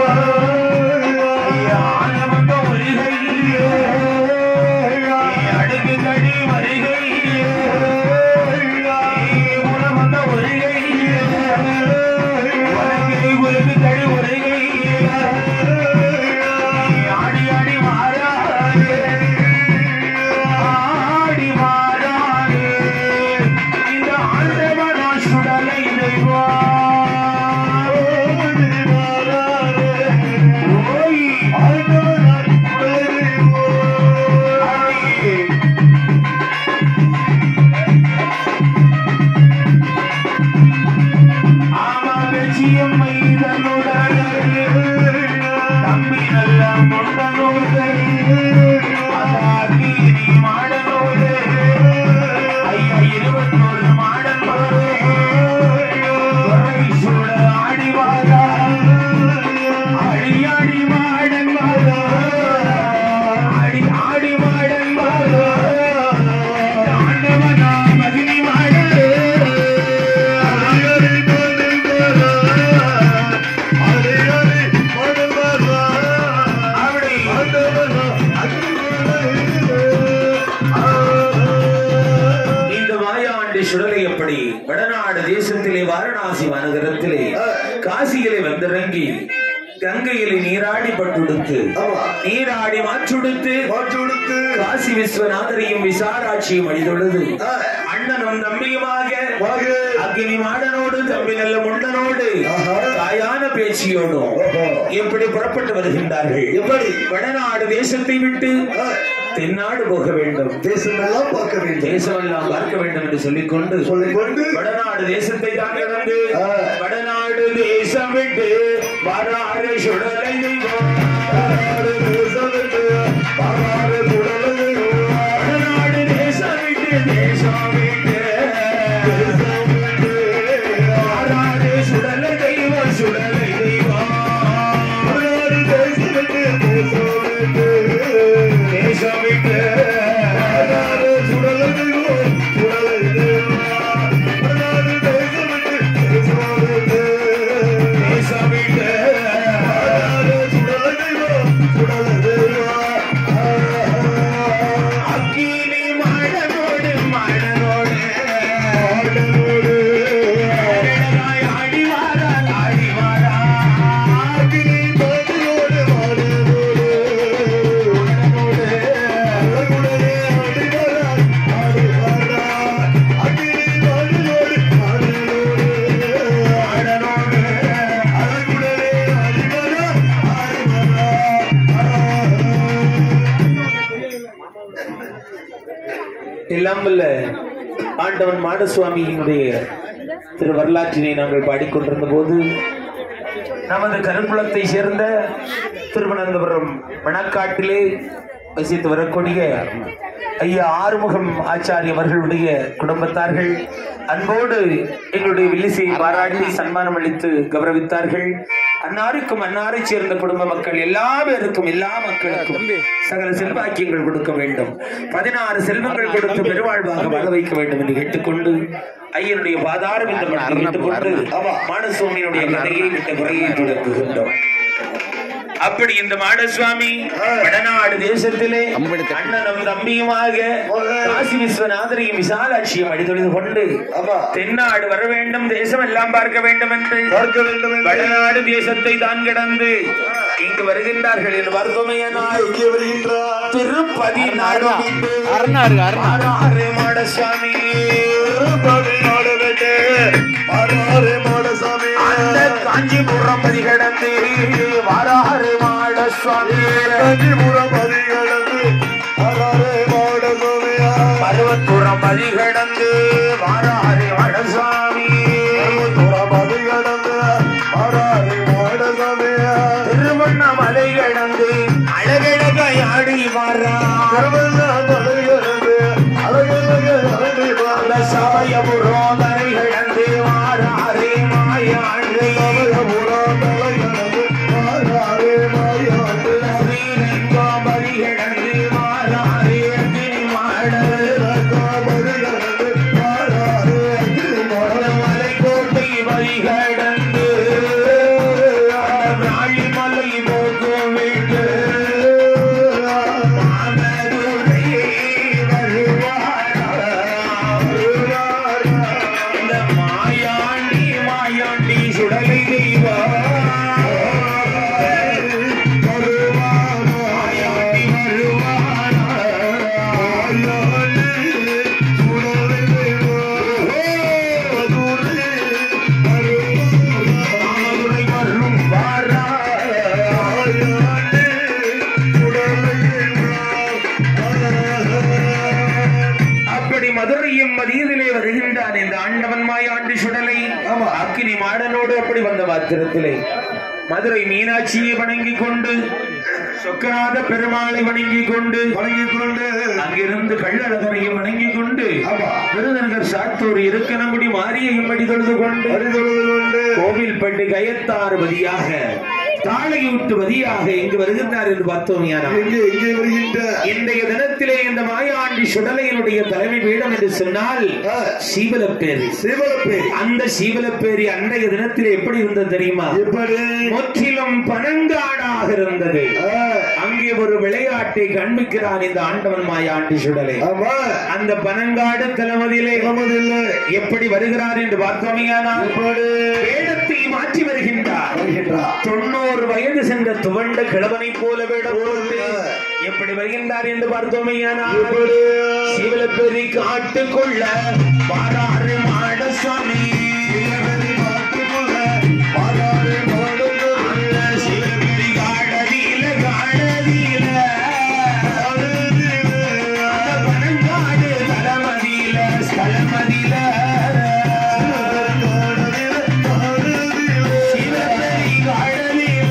ஐயான வந்த வருகை அடுக்கு கடி வருகை உணவு வந்த வருகை உலகை உலகு கடி வருகை ஆடி ஆடி மாறாதே ஆடி மாறாதே இந்த ஆண்டவனா சுடலை ஓய் ஆமா வெச்சியம் மைதனுடைய தம்பி நல்ல முண்டனோடு அதாகீரி மாடனோடு ஐயா இருபத்தோரு மாடனோடு துறை சூழ ஆடி வாரா அடியாடி மாடன் வாரா அடி ஆடி மாடன் வாரா ஆண்டவனா மகிழி மாடு அப்படி இந்த மாயாண்டி சுடலை எப்படி வடநாடு தேசத்திலே வாரணாசி மாநகரத்திலே காசியிலே வந்திறங்கி கங்கையிலே நீராடி பட்டுடுத்து ஆமா. நீராடி மாற்றுடுத்து காசி விஸ்வநாதரையும் விசாராட்சியும் அழிதொழுது அண்ணனும் தம்பியுமாக அக்னி மாடனோடு தம்பி நல்ல முண்டனோடு ஆஹா. தாயான பேச்சியோடும் ஓஹோ. எப்படி புறப்பட்டு வருகின்றார்கள் எப்படி வடநாடு தேசத்தை விட்டு தென்னாடு போக வேண்டும் தேசமெல்லாம் பார்க்க வேண்டும் தேசமெல்லாம் பார்க்க வேண்டும் என்று சொல்லிக்கொண்டு சொல்லிக்கொண்டு வடநாடு தேசத்தை தான் கடந்து ஆ. வடநாடு தேசம் விட்டு வராறு சுடலை தெய்வம். பாராறு தேசம் விட்டு, பாராறு குடலை தெய்வம். வடநாடு தேசம் விட்டு தேசம் விட்டு தேசம் விட்டு, வராறு சுடலை தெய்வம் சுடலை தெய்வம் பாராறு தேசம் விட்டு, தேசம் விட்டு. தேசம் விட்டு பாராறு சுடலை தெய்வம், சுடலை தெய்வம். பாராறு தேசம் விட்டு, தேசம் விட்டு. தேசம் விட்டு பாராறு சுடலை தெய்வம், சுடலை தெய்வம். அக்கினி மாடனோடு மாடனோடு ஆடலோடு, அழகாய் ஆடி வாரால் ஆடி வாரா அக்கினி மதியோடு, மாடலோடு. அழகுடனே ஆடிவரார், ஆடிவரார். அக்கினி மதியோடு, மாடலோடு. மாடனோடு அழகுடனே ஆடிவரார், ஆடிவரார். எல்லாம் வல்ல ஆண்டவன் மாடசுவாமியினுடைய திரு வரலாற்றினை நாங்கள் பாடிக்கொண்டிருந்த போது நமது கருங்குளத்தை சேர்ந்த திருவனந்தபுரம் மணக்காட்டிலே வசித்து வரக்கூடிய ஐயா ஆறுமுகம் ஆச்சாரி அவர்களுடைய குடும்பத்தார்கள் அன்போடு எங்களுடைய வில்லிசையை பாராட்டி சன்மானம் அளித்து கௌரவித்தார்கள் அன்னாருக்கும் அன்னாரை சேர்ந்த குடும்ப மக்கள் எல்லா பேருக்கும் எல்லா மக்களுக்கும் சகல செல்வாக்கியங்கள் கொடுக்க வேண்டும் பதினாறு செல்வங்கள் கொடுத்து பெருவாழ்வாக வாழ வைக்க வேண்டும் என்று கேட்டுக்கொண்டு ஐயனுடைய பாதாரம் இந்த மனதில் கேட்டுக்கொண்டு மானசுவாமியினுடைய கதையை விட்ட குறையை தொடங்குகின்றோம் அப்படி இந்த மாடசுவாமி வடநாடு தேசத்திலே அண்ணனும் தம்பியுமாக காசி விஸ்வநாதரையும் விசாலாட்சியும் அடிதொழிது கொண்டு தென்னாடு வர வேண்டும் தேசம் எல்லாம் பார்க்க வேண்டும் என்று பார்க்க வேண்டும் என்று வடநாடு தேசத்தை தான் கடந்து இங்கு வருகின்றார்கள் என்று வருத்தமையனால் இங்கே வருகின்றார் திருப்பதி நாடு விட்டு அருணாரு அருணா வாராரே மாடசுவாமி திருப்பதி நாடு விட்டு ஆறாறு மாடசாமி அந்த காஞ்சிபுரம் பதி கடந்து வாராரே மாடசுவாமி காஞ்சிபுரம் அதிகளந்து ஆறாறு மாடசாமியா பருவத்துறம் பதி கடந்து வாராரே மாடசுவாமி புறம் அதிகளந்து ஆறாறு மாடசாமியா திருவண்ணாமலை கடந்து அழகழகையாடி வாரா திருவண்ணாமலை அதிகளந்து அழகழக அழகி அந்த சமயபுரம் தரை கடந்து வாராரே மாயாண்டி புறம் தலைகளந்து ஆறாறு மாயாண்டு ஸ்ரீரங்கம் பதி கடந்து வாராரே அக்னி மாடல் அதிகளந்து ஆறாறு மாடம் மலைக்கோட்டை வழிகடந்து ராளிமலை போகும் வீட்டு மாமதுரை வருவாரா. இந்த மாயாண்டி மாயாண்டி சுடலை தெய்வா மாயாண்டி வருவாரா. மாமதுரை வரும் வாரா. அப்படி மதுரையும் மதியதிலே வருகின்றான் இந்த ஆண்டவன் மாயாண்டி சுடலை அக்கினி மாடனோடு அப்படி வந்த மாத்திரத்திலே மதுரை மீனாட்சியை வணங்கிக் கொண்டு சொக்கநாத பெருமாளை வணங்கிக் கொண்டு வணங்கிக் கொண்டு அங்கிருந்து கள்ளழகரையும் வணங்கிக் கொண்டு விருதுநகர் சாத்தூர் இருக்கனங்குடி மாரியையும் அடி தொழுது கொண்டு அறிதொழுது கொண்டு கோவில் பண்டு கயத்தார் பதியாக தாழையூட்டு பதியாக இங்கு வருகின்றார் என்று பார்த்தோம் யாரா எங்கே எங்கே வருகின்ற இன்றைய தினத்திலே இந்த மாயாண்டி சுடலையினுடைய தலைமை பீடம் என்று சொன்னால் சீவலப்பேரி சிவலப்பேரி அந்த சீவலப்பேரி அன்றைய தினத்திலே எப்படி இருந்தது தெரியுமா எப்படி முற்றிலும் பனங்காடாக இருந்தது ஆ, அங்கே ஒரு விளையாட்டை காண்பிக்கிறான் இந்த ஆண்டவன் மாயாண்டி சுடலை ஆமா அந்த பனங்காடு தளமதியிலே நமதில்லை எப்படி வருகிறார் என்று பார்த்தோமையானால் எப்படி வேடத்தை மாற்றி வருகின்றார் வருகின்றார் தொண்ணூறு வயது சென்ற துவண்ட கிழவனை போல வேடம் போட்டு எப்படி வருகின்றார் என்று பார்த்தோமையானால் எப்படி சிவலப்பெரி காட்டுக்குள்ள பாராறு மாடசாமி பாராறு மாடுகள் அந்த சிவலப்பெரி காடதியில காடதியில அந்த பனங்காடு தலமதியில ஸ்தலமதியில சிவலப்பெரி காடதியில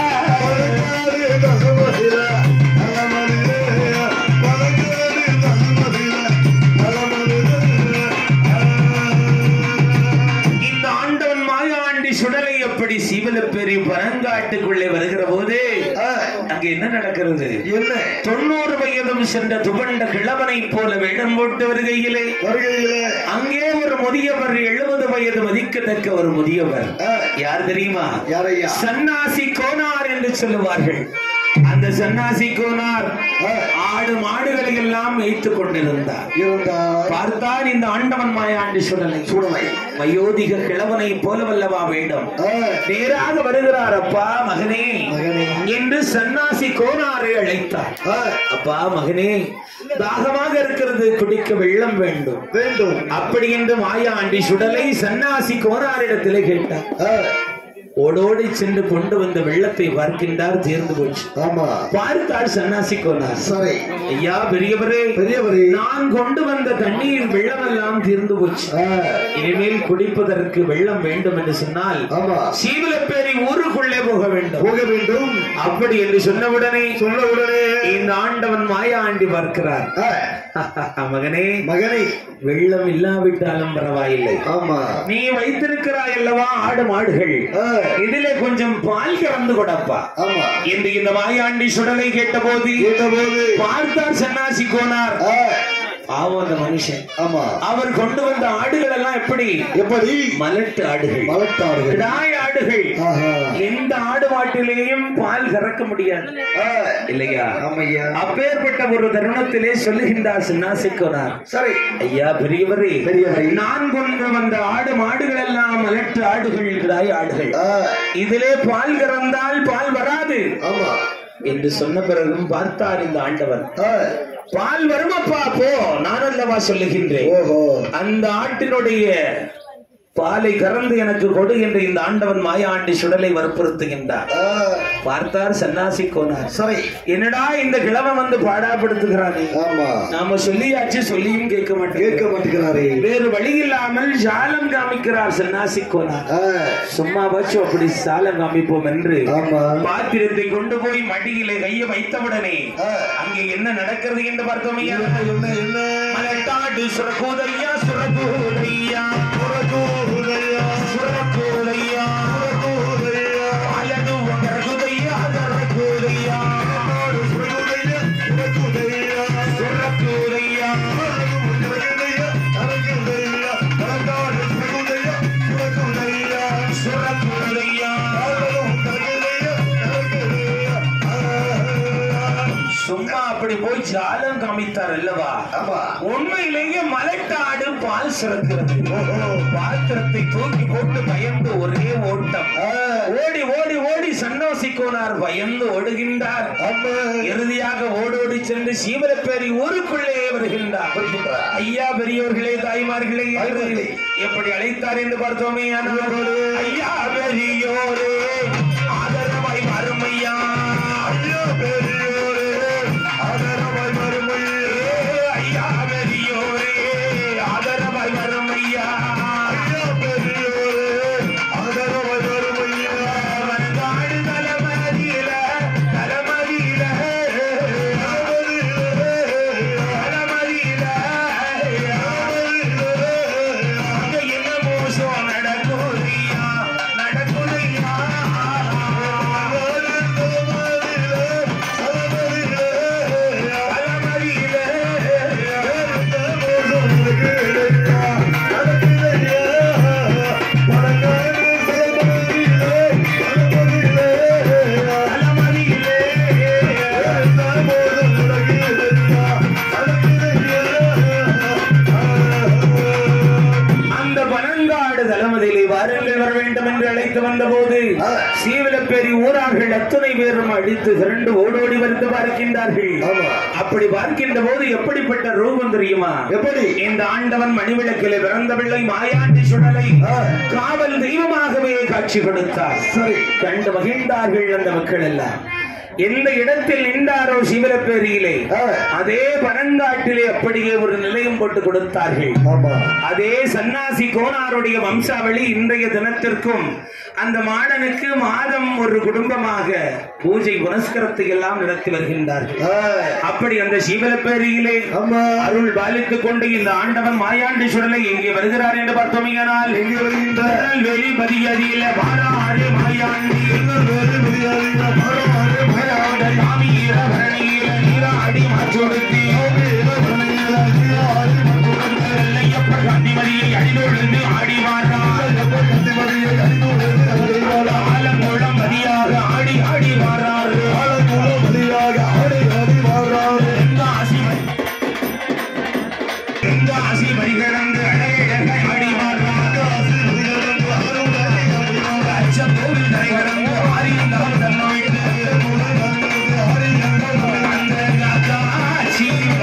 இந்த ஆண்டவன் மாயாண்டி சுடலை எப்படி சிவலப்பெரி பனங்காட்டுக்குள்ளே வருகிற போது அங்க என்ன நடக்கிறது என்ன தொண்ணூறு வயதும் சென்ற துவண்ட கிழவனை போல வேடம் போட்டு வருகையிலே வருகையிலே அங்கே ஒரு முதியவர் எழுபது வயது மதிக்கத்தக்க ஒரு முதியவர் யார் தெரியுமா யாரையா சன்னாசி கோனார் என்று சொல்லுவார்கள் அந்த சன்னாசி கோனார் ஆடு மாடுகளை எல்லாம் வைத்துக் கொண்டிருந்தார் இருந்தார் பார்த்தால் இந்த ஆண்டவன் மாயாண்டி சுடலை சுடலை வயோதிக கிழவனை போலவல்லவா வேடம் ஆ, நேராக வருகிறார் அப்பா மகனே மகனே. என்று சன்னாசி கோனாரை அழைத்தார் ஆ, அப்பா மகனே தாகமாக இருக்கிறது குடிக்க வெள்ளம் வேண்டும் வேண்டும் அப்படி என்று மாயாண்டி சுடலை சன்னாசி கோனாரிடத்திலே கேட்டார் ஆ, ஓடோடி சென்று கொண்டு வந்த வெள்ளத்தை பார்க்கின்றார் தீர்ந்து போச்சு ஆமா பார்த்தாள் சன்னாசி கோனார் சரி ஐயா பெரியவரே பெரியவரே நான் கொண்டு வந்த தண்ணீர் வெள்ளமெல்லாம் தீர்ந்து போச்சு ஆ, இனிமேல் குடிப்பதற்கு வெள்ளம் வேண்டும் என்று சொன்னால் ஆமா சீவலப்பேரி ஊருக்குள்ளே போக வேண்டும் போக வேண்டும் அப்படி என்று சொன்னவுடனே சொன்ன உடனே இந்த ஆண்டவன் மாயா ஆண்டி பார்க்கிறார் ஆ, மகனே மகனே வெள்ளம் இல்லாவிட்டாலும் பரவாயில்லை ஆமா நீ வைத்திருக்கிறாய் அல்லவா ஆடு மாடுகள் ஆ, இதிலே கொஞ்சம் பால் கறந்து கொடப்பா ஆமா என்று இந்த மாயாண்டி சுடலை கேட்டபோது கேட்டபோது பார்த்தார் சன்னாசி கோனார் ஆ, பாவம் அந்த மனுஷன் ஆமா அவர் கொண்டு வந்த ஆடுகள் எல்லாம் எப்படி எப்படி மலட்டு ஆடுகள் மலட்டாடுகள் கிடாய் ஆடுகள் ஆஹா. எந்த ஆடு மாட்டிலேயும் பால் கறக்க முடியாது ஆ, இல்லையா ஆமையா அப்பேற்பட்ட ஒரு தருணத்திலே சொல்லுகின்றார் சின்னாசிக்கோனார் சரி ஐயா பெரியவரே பெரியவரே. நான் கொண்டு வந்த ஆடு மாடுகள் எல்லாம் மலட்டு ஆடுகள் கிடாய் ஆடுகள் ஆ, இதிலே பால் கறந்தால் பால் வராது ஆமா என்று சொன்ன பிறகும் பார்த்தார் இந்த ஆண்டவன் ஆ, பால் வருமப்பா போ நான் அல்லவா சொல்லுகின்றேன் ஓஹோ அந்த ஆட்டினுடைய பாலை கறந்து எனக்கு கொடு என்று இந்த ஆண்டவன் மாயாண்டி சுடலை வற்புறுத்துகின்றார் ஆ, பார்த்தார் சன்னாசி கோனார் சரி என்னடா இந்த கிழவன் வந்து பாடாப்படுத்துகிறானே ஆமா நாம சொல்லியாச்சு சொல்லியும் கேட்க கேட்க மாட்டேன் மாட்டேங்கிறாரே வேறு வழி இல்லாமல் ஜாலம் காமிக்கிறார் சன்னாசி கோனார் ஆ, சும்மா வச்சு அப்படி சாலம் காமிப்போம் என்று ஆமா பாத்திரத்தை கொண்டு போய் மடியிலே கையை வைத்தவுடனே ஆ, அங்கே என்ன நடக்கிறது என்று பார்த்தோம் ஐயா என்ன என்ன மலட்டாடு சுரகூதையா சுரகூதையா புறக்கூதையா, சுரகூதையா புறக்கூதையா, அலடு வகரகுதையா கரகூதையா நாடு புறக்கூதையா, புறக்கூதையா, சுரகூதையா புறக்கூதையா, அரங்குதையா, நாடு புறக்கூதையா, புறக்கூதையா, சுரகூதையா நாடும் புறக்கூதையா, அரங்குதையா, ஆ, சும்மா அப்படி போய் ஜாலம் காமித்தார் அல்லவா ஆமா உண்மையிலேயே மலட்டாடு பால் சுரக்கிறது பாத்திரத்தை தூக்கி போட்டு பயந்து ஒரே ஓட்டம் ஆ, ஓடி ஓடி ஓடி சன்னோசிக்கோனார் பயந்து ஓடுகின்றார் ஆமா இறுதியாக ஓடோடி சென்று சீவரப்பேரி ஊருக்குள்ளே வருகின்றார் வருகின்றார். ஐயா பெரியோர்களே தாய்மார்களே என்று எப்படி அழைத்தார் என்று பார்த்தோமே ஆனால் ஐயா பெரியோரே ஆதரவாய் மறுமையா ஐயா பெரியோரே, ஆதரவாய் மறுமையே. ஐயா பெரியோரே ஆதரவாய் மறுமையா ஐயா பெரியோரே, ஆதரவாய் மறுமையே. மறுநாடு தலைமதியில தலைமதியில தலைமதியில அங்க என்ன மோசம் நடக்குறியா நடக்குறியா தலைமதியில அந்த பனங்காடு தளமதியிலே வாருங்கள் வர வேண்டும் என்று அழைத்து வந்த போது சீவலப்பேரி ஊரார்கள் அத்தனை பேரும் அடித்து திரண்டு ஓடோடி வந்து பார்க்கின்றார்கள் ஆமா. அப்படி பார்க்கின்ற போது எப்படிப்பட்ட ரூபம் தெரியுமா எப்படி? இந்த ஆண்டவன் மணிவிளக்கிலே பிறந்த பிள்ளை மாயாண்டி சுடலை ஆ. காவல் தெய்வமாகவே காட்சி கொடுத்தார் சரி கண்டு மகிழ்ந்தார்கள் அந்த மக்கள் எல்லாம் எந்த இடத்தில் நின்றாரோ சிவலப்பேரியிலே ஆ. அதே பனங்காட்டிலே அப்படியே ஒரு நிலையம் போட்டு கொடுத்தார்கள் ஆமா அதே சன்னாசி கோனாருடைய வம்சாவளி இன்றைய தினத்திற்கும் அந்த மாடனுக்கு மாதம் ஒரு குடும்பமாக பூஜை புனஸ்கரத்தை எல்லாம் நடத்தி வருகின்றார்கள் ஆ, அப்படி அந்த சிவலப்பேரியிலே ஆமா அருள் பாலித்துக் கொண்டு இந்த ஆண்டவன் மாயாண்டி சுடலை எங்கே வருகிறார் என்று பார்த்தோமையானால் எங்கே வருகின்றார்? வெளி பதியதியில பாராறு மாயாண்டி சாமியில பரணியில நீராடி மாற்றொடுத்தி வெள்ளையப்ப காந்திமதியை அடிதொழுந்து ஆடி வாரார் ஆலங்குளம் மதியாக ஆடி ஆடி வாரார் தென்காசி ம- தென்காசி மதிகடந்து அழகழக ஆடி வாரார் அச்சம் கோவில் தரை கடந்து ஆரியந்தாம் தன்னோய்க்கு அந்த காக்காட்சி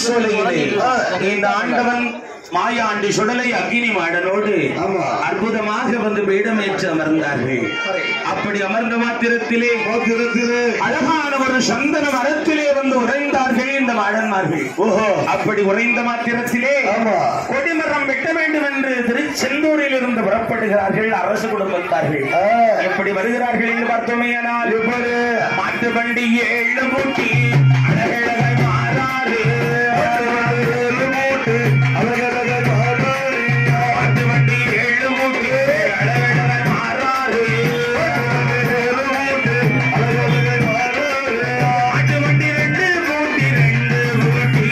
சோலையிலே இந்த ஆண்டவன் மாயாண்டி சுடலை அக்னி மாடனோடு ஆமா. அற்புதமாக வந்து பீடமேற்று அமர்ந்தார்கள் அப்படி அமர்ந்த மாத்திரத்திலே கோத்திரத்திலே அழகான ஒரு சந்தன மரத்திலே வந்து உறைந்தார்கள் இந்த மாடன்மார்கள் ஓஹோ அப்படி உறைந்த மாத்திரத்திலே ஆமா கொடிமரம் வெட்ட வேண்டும் என்று திருச்செந்தூரில் இருந்து புறப்படுகிறார்கள் அரசு குடும்பத்தார்கள் ஆ. எப்படி வருகிறார்கள் என்று பார்த்தோமேயானால் எப்படி? மாட்டு வண்டி ஏழு மூட்டி அழகழகாய் மாறாது அழகழக மாதாரியா. மாட்டு வண்டி ஏழு மூட்டி அழகழகாய் மாறாது அழகழக மாதாரியா. மாட்டு வண்டி ரெண்டு மூட்டி ரெண்டு மூட்டி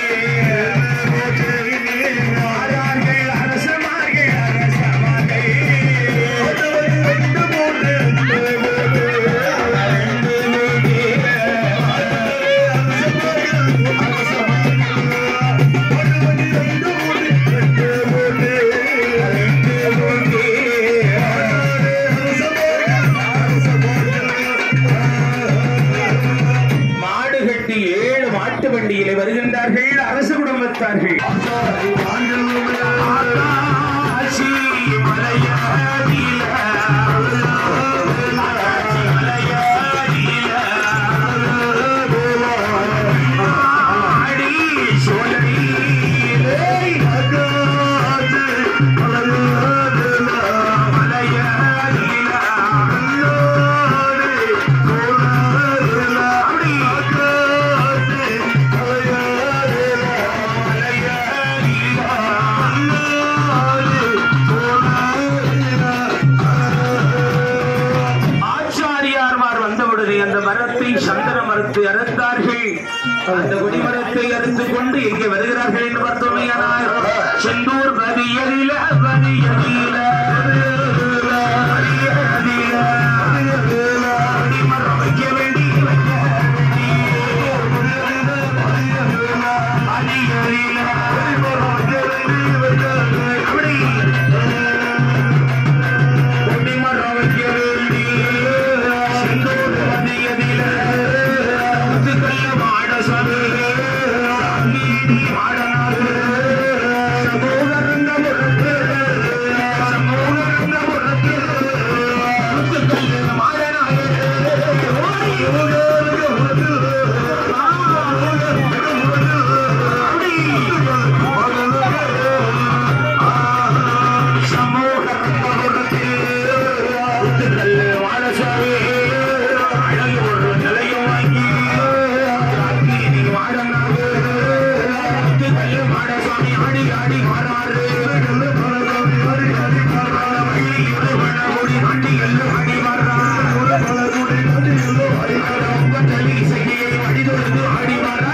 மாறார்கள் அரசமார்கள் அரசமார்கள் ரெண்டு மூன்று மாடு கட்டி ஏழு மாட்டு வண்டியிலே வருகின்றார்கள் அரசு குடும்பத்தார்கள் ஆகாசி மலையாடில, ஆகாசி மலையாடில, ஆடி சோலையிலே மலையாடில, அப்படி ஆச்சாரியார்மார் வந்தவுடனே அந்த மரத்தை சந்தன மரத்தை அறுத்தார்கள் அந்த கொடிமரத்தை அறுத்துக் கொண்டு எங்கே வருகிறார்கள் என்று பார்த்தோமையானால் செந்தூர் பதியலில பதியலில பதியலில, கொடிமரம் வைக்க வேண்டி வைக்க வேண்டி. பதியலில, அப்படி கொடிமரம் வைக்க வேண்டி செந்தூர் பதியலில முத்துக்கல்ல மாட சாமி சாங்கீடி மாடனாக சமூகரங்க முரத்து சமூகரங்க முரத்து முத்துக்கல்ல மாடனாக சமூகரங்க முரத்து முத்துக்கல்ல மாடசாமி அழகு ஒரு நிலையம் வாங்கி நீ வாடனாக முத்துக்கல்ல மாடசாமி ஆடி ஆடி மாறாரு வண்டி எல்லாம் ஆடி மாறா இசையை அடிதொழுது ஆடி மாறா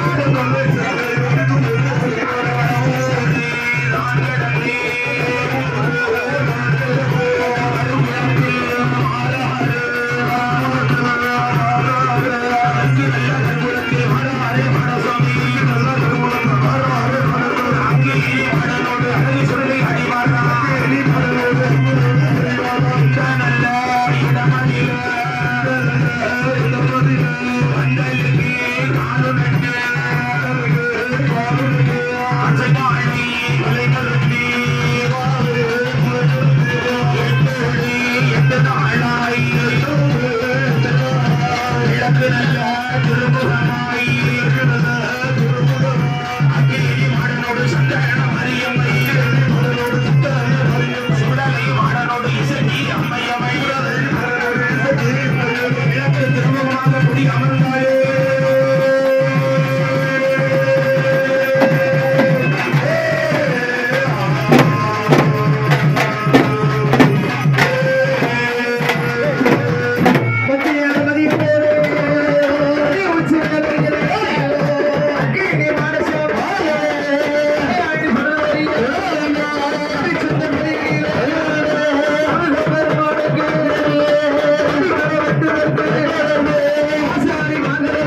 ஆசாரி மகன்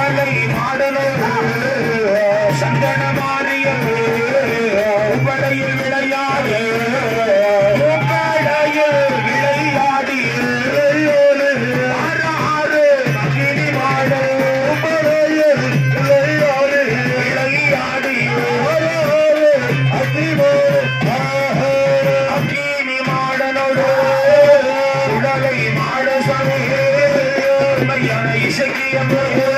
சுடலை மாடலோடு சந்தன மாறியம் உபடையில் விளையாடு உபடையில் விளையாடி ஆறு ஆறு அகினி மாடல் உபடையில் விளையாடு விளையாடி அக்கினி மாடலோடு உடலை மாட சமையான இசைக்கியம்